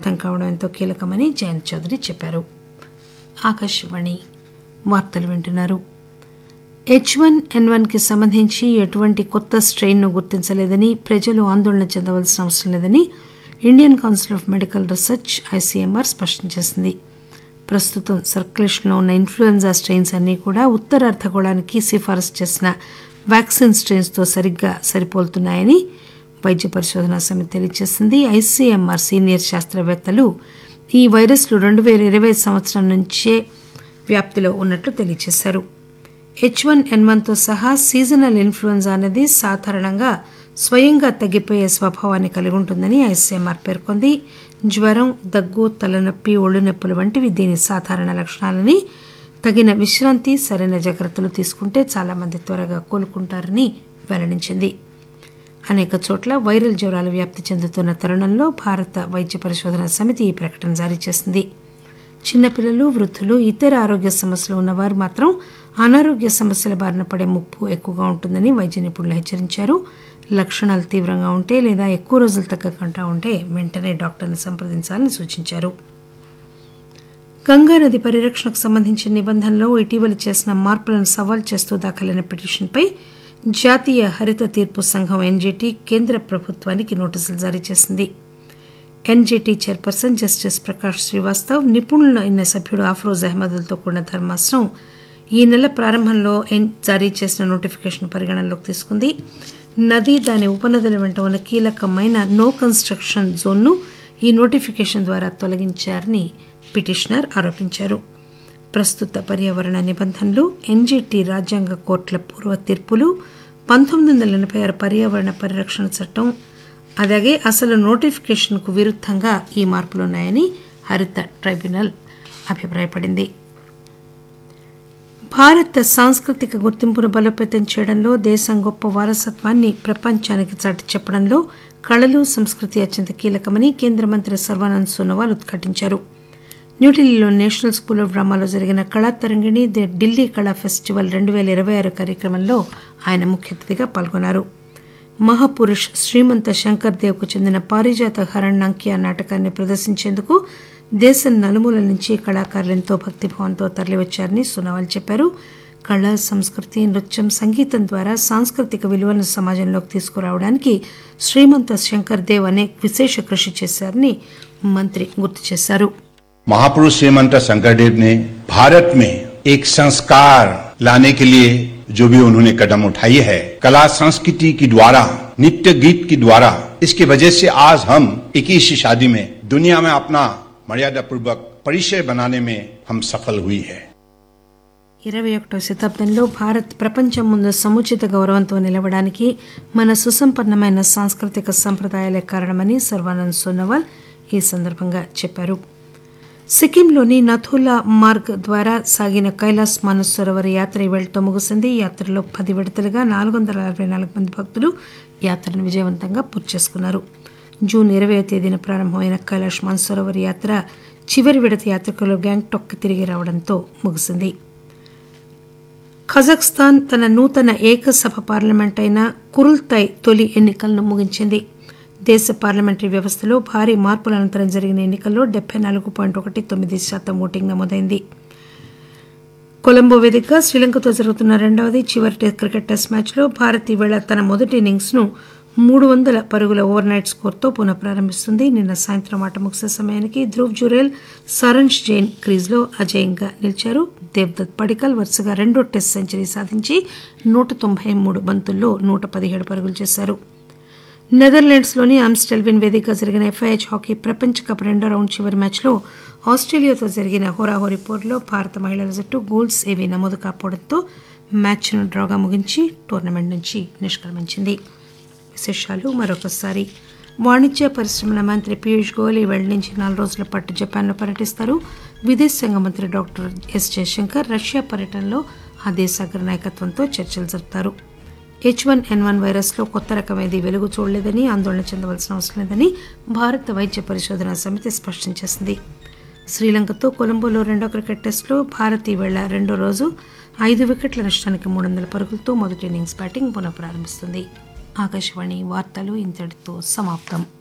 అర్థం కావడం ఎంతో కీలకమని జయంత్ చౌదరి చెప్పారు ఆకాశవాణి వార్తలు వింటున్నారు హెచ్ వన్ ఎన్ వన్కి సంబంధించి ఎటువంటి కొత్త స్ట్రెయిన్ను గుర్తించలేదని ప్రజలు ఆందోళన చెందవలసిన అవసరం లేదని Indian Council of Medical Research ICMR స్పష్టం చేసింది ప్రస్తుతం సర్క్యులేషన్లో ఉన్న ఇన్ఫ్లుయెంజా స్ట్రెయిన్స్ అన్నీ కూడా ఉత్తర అర్ధగోళానికి సిఫారసు చేసిన వ్యాక్సిన్ స్ట్రెయిన్స్తో సరిగ్గా సరిపోలుతున్నాయని వైద్య పరిశోధనా సమితి తెలియజేసింది ఐసీఎంఆర్ సీనియర్ శాస్త్రవేత్తలు ఈ వైరస్లు రెండు వేల ఇరవై సంవత్సరం నుంచే వ్యాప్తిలో ఉన్నట్లు తెలియజేశారు హెచ్ వన్ ఎన్ వన్తో సహా సీజనల్ ఇన్ఫ్లుయెంజా అనేది సాధారణంగా స్వయంగా తగ్గిపోయే స్వభావాన్ని కలిగి ఉంటుందని ఐసీఎంఆర్ పేర్కొంది జ్వరం దగ్గు తలనొప్పి ఒళ్ళు నొప్పులు వంటివి దీని సాధారణ లక్షణాలని తగిన విశ్రాంతి సరైన జాగ్రత్తలు తీసుకుంటే చాలామంది త్వరగా కోలుకుంటారని వెల్లడించింది అనేక చోట్ల వైరల్ జ్వరాలు వ్యాప్తి చెందుతున్న తరుణంలో భారత వైద్య పరిశోధన సమితి ఈ ప్రకటన జారీ చేసింది చిన్నపిల్లలు వృద్ధులు ఇతర ఆరోగ్య సమస్యలు ఉన్నవారు మాత్రం అనారోగ్య సమస్యల బారిన పడే ముప్పు ఎక్కువగా ఉంటుందని వైద్య నిపుణులు హెచ్చరించారు లక్షణాలు తీవ్రంగా ఉంటే లేదా ఎక్కువ రోజులు తగ్గకుండా ఉంటే వెంటనే డాక్టర్ని సంప్రదించాలని సూచించారు గంగానది పరిరక్షణకు సంబంధించిన నిబంధనలో ఇటీవల చేసిన మార్పులను సవాల్ చేస్తూ దాఖలైన పిటిషన్పై జాతీయ హరిత తీర్పు సంఘం ఎన్జీటీ కేంద్ర ప్రభుత్వానికి నోటీసులు జారీ చేసింది NGT chairperson Justice Prakash Srivastav నిపుణుల అయిన సభ్యుడు అఫ్రోజ్ అహ్మద్లతో కూడిన ధర్మాసనం ఈ నెల ప్రారంభంలో ఎన్ జారీ చేసిన నోటిఫికేషన్ పరిగణనలోకి తీసుకుంది నది దాని ఉపనదుల వెంట ఉన్న కీలకమైన నో కన్స్ట్రక్షన్ జోన్ను ఈ నోటిఫికేషన్ ద్వారా తొలగించారని పిటిషనర్ ఆరోపించారు ప్రస్తుత పర్యావరణ నిబంధనలు ఎన్జీటీ రాజ్యాంగ కోర్టుల పూర్వ తీర్పులు పంతొమ్మిది వందల ఎనభై ఆరు పర్యావరణ పరిరక్షణ చట్టం అలాగే అసలు నోటిఫికేషన్కు విరుద్ధంగా ఈ మార్పులున్నాయని హరిత ట్రైబ్యునల్ అభిప్రాయపడింది భారత సాంస్కృతిక గుర్తింపును బలోపేతం చేయడంలో దేశం గొప్ప వారసత్వాన్ని ప్రపంచానికి చాటి చెప్పడంలో కళలు సంస్కృతి అత్యంత కీలకమని కేంద్ర మంత్రి సర్వానంద్ సోనోవాల్ ఉద్ఘాటించారు న్యూఢిల్లీలో నేషనల్ స్కూల్ ఆఫ్ డ్రామాలో జరిగిన కళా తరంగిణి ది ఢిల్లీ కళా ఫెస్టివల్ రెండు వేల ఇరవై ఆరు కార్యక్రమంలో ఆయన ముఖ్య అతిథిగా పాల్గొన్నారు మహాపురుష్ శ్రీమంత శంకర్ దేవ్కు చెందిన పారిజాత హరణ్యాంకియా నాటకాన్ని ప్రదర్శించేందుకు దేశం నలుమూలల నుంచి కళాకారులు ఎంతో భక్తిభావంతో తరలివచ్చారని సోనోవాల్ చెప్పారు కళ సంస్కృతి నృత్యం సంగీతం ద్వారా సాంస్కృతిక విలువలను సమాజంలోకి తీసుకురావడానికి శ్రీమంత శంకర్ దేవ్ అనే విశేష కృషి చేశారని మంత్రి గుర్తు చేశారు महापुरुष श्रीमंत शंकरदेव ने भारत में एक संस्कार लाने के लिए जो भी उन्होंने कदम उठाई है कला संस्कृति के द्वारा नित्य गीत के द्वारा इसकी वजह से आज हम इक्कीस शादी में दुनिया में अपना मर्यादा पूर्वक परिचय बनाने में हम सफल हुई है ఇరవై ఒకటో శతాబ్దంలో భారత్ ప్రపంచం ముందు సముచిత గౌరవంతో నిలవడానికి మన సుసంపన్నమైన సాంస్కృతిక సంప్రదాయాలే కారణమని సర్వానంద్ సోనోవాల్ ఈ సందర్భంగా చెప్పారు సిక్కింలోని నథులా మార్గ్ ద్వారా సాగిన కైలాస్ మానస్ సరోవర్ యాత్ర ఇవాళతో ముగిసింది ఈ యాత్రలో పది విడతలుగా నాలుగు వందల అరవై నాలుగు మంది భక్తులు యాత్రను విజయవంతంగా పూర్తి చేసుకున్నారు జూన్ ఇరవై తేదీన ప్రారంభమైన కైలాష్ మానసరోవర్ యాత్ర చివరి విడత యాత్రికులు గ్యాంగ్టాక్ తిరిగి రావడంతో ముగిసింది కజాఖ్స్తాన్ తన నూతన ఏకసభ పార్లమెంట్ అయిన కురుల్తై తొలి ఎన్నికలను ముగించింది దేశ పార్లమెంటరీ వ్యవస్థలో భారీ మార్పుల అనంతరం జరిగిన ఎన్నికల్లో డెబ్బై నాలుగు పాయింట్ ఒకటి తొమ్మిది శాతం ఓటింగ్ నమోదైంది కొలంబో వేదికగా శ్రీలంకతో జరుగుతున్న రెండవది చివరి టే- క్రికెట్ టెస్ట్ మ్యాచ్లో భారత్ ఈవేళ తన మొదటి ఇన్నింగ్స్ను మూడు వందల పరుగుల ఓవర్ నైట్ స్కోర్తో పునః ప్రారంభిస్తుంది నిన్న సాయంత్రం ఆట ముగిసే సమయానికి ధ్రువ్ జురేల్ సరంజ్ జైన్ క్రీజ్లో అజేయంగా నిలిచారు దేవ్దత్ పడికల్ వరుసగా రెండో టెస్ట్ సెంచరీ సాధించి నూట తొంభై మూడు బంతుల్లో నూట పదిహేడు పరుగులు చేశారు నెదర్లాండ్స్లోని ఆమ్స్టెల్విన్ వేదికగా జరిగిన ఎఫ్ఐహెచ్ హాకీ ప్రపంచ కప్ రెండో రౌండ్ చివరి మ్యాచ్లో ఆస్ట్రేలియాతో జరిగిన హోరాహోరీ పోరులో భారత మహిళల జట్టు గోల్స్ ఏవీ నమోదు కాకపోవడంతో మ్యాచ్ను డ్రాగా ముగించి టోర్నమెంట్ నుంచి నిష్క్రమించింది విశేషాలు మరొకసారి వాణిజ్య పరిశ్రమల మంత్రి పీయూష్ గోయల్ ఈవేళ నుంచి నాలుగు రోజుల పాటు జపాన్లో పర్యటిస్తారు విదేశాంగ మంత్రి డాక్టర్ ఎస్ జయశంకర్ రష్యా పర్యటనలో ఆ దేశ అగ్ర నాయకత్వంతో చర్చలు జరుపుతారు హెచ్ వన్ ఎన్ వన్ వైరస్లో కొత్త రకం ఏది వెలుగు చూడలేదని ఆందోళన చెందవలసిన అవసరం లేదని భారత వైద్య పరిశోధన సమితి స్పష్టం చేసింది శ్రీలంకతో కొలంబోలో రెండో క్రికెట్ టెస్టులో భారత్ ఈవేళ రెండో రోజు ఐదు వికెట్ల నష్టానికి మూడు వందల పరుగులతో మొదటి ఇన్నింగ్స్ బ్యాటింగ్ పునః ప్రారంభిస్తుంది ఆకాశవాణి వార్తలు ఇంతటితో సమాప్తం